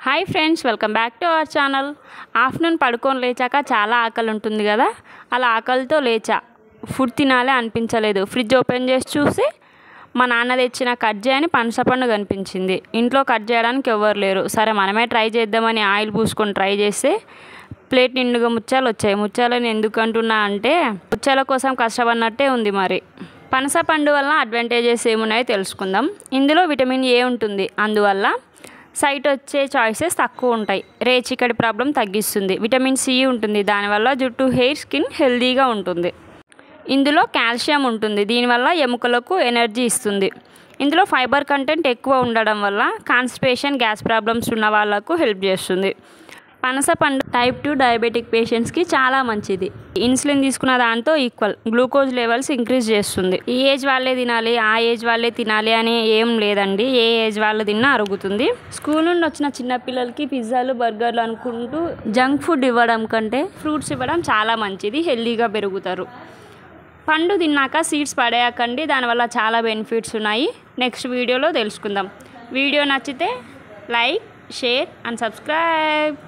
hi friends welcome back to our channel afternoon పడుకొని లేచాక చాలా ఆకలి ఉంటుంది కదా అలా ఆకలితో లేచా ఫుడ్ తినాలి అనిపించలేదు ఫ్రిడ్జ్ ఓపెన్ చేసి చూసి మా నాన్న తెచ్చిన కట్ చేయని పనసపండు కనిపించింది ఇంట్లో కట్ చేయడానికి ఎవరు లేరు సరే మనమే ట్రై చేద్దామని ఆయిల్ పూసుకొని ట్రై చేస్తే ప్లేట్ నిండుగా ముత్యాలు వచ్చాయి ముత్యాలని ఎందుకు అంటున్నా అంటే ముత్యాల కోసం కష్టపడినట్టే ఉంది మరి పనస పండు వల్ల అడ్వాంటేజెస్ ఏమున్నాయో తెలుసుకుందాం ఇందులో విటమిన్ ఏ ఉంటుంది అందువల్ల సైట్ వచ్చే చాయిసెస్ తక్కువ ఉంటాయి రేచికడి ప్రాబ్లం తగ్గిస్తుంది విటమిన్ సి ఉంటుంది దానివల్ల జుట్టు హెయిర్ స్కిన్ హెల్దీగా ఉంటుంది ఇందులో కాల్షియం ఉంటుంది దీనివల్ల ఎముకలకు ఎనర్జీ ఇస్తుంది ఇందులో ఫైబర్ కంటెంట్ ఎక్కువ ఉండడం వల్ల కాన్స్టిపేషన్ గ్యాస్ ప్రాబ్లమ్స్ ఉన్న వాళ్ళకు హెల్ప్ చేస్తుంది పనస పండు టైప్ టూ డయాబెటిక్ పేషెంట్స్కి చాలా మంచిది ఇన్సులిన్ తీసుకున్న దాంతో ఈక్వల్ గ్లూకోజ్ లెవెల్స్ ఇంక్రీజ్ చేస్తుంది ఈ ఏజ్ వాళ్ళే తినాలి ఆ ఏజ్ వాళ్ళే తినాలి అని ఏం లేదండి ఏ ఏజ్ వాళ్ళు తిన్నా అరుగుతుంది స్కూల్ నుండి వచ్చిన చిన్న పిల్లలకి పిజ్జాలు బర్గర్లు అనుకుంటూ జంక్ ఫుడ్ ఇవ్వడం కంటే ఫ్రూట్స్ ఇవ్వడం చాలా మంచిది హెల్దీగా పెరుగుతారు పండు తిన్నాక సీడ్స్ పడేయకండి దానివల్ల చాలా బెనిఫిట్స్ ఉన్నాయి నెక్స్ట్ వీడియోలో తెలుసుకుందాం వీడియో నచ్చితే లైక్ షేర్ అండ్ సబ్స్క్రైబ్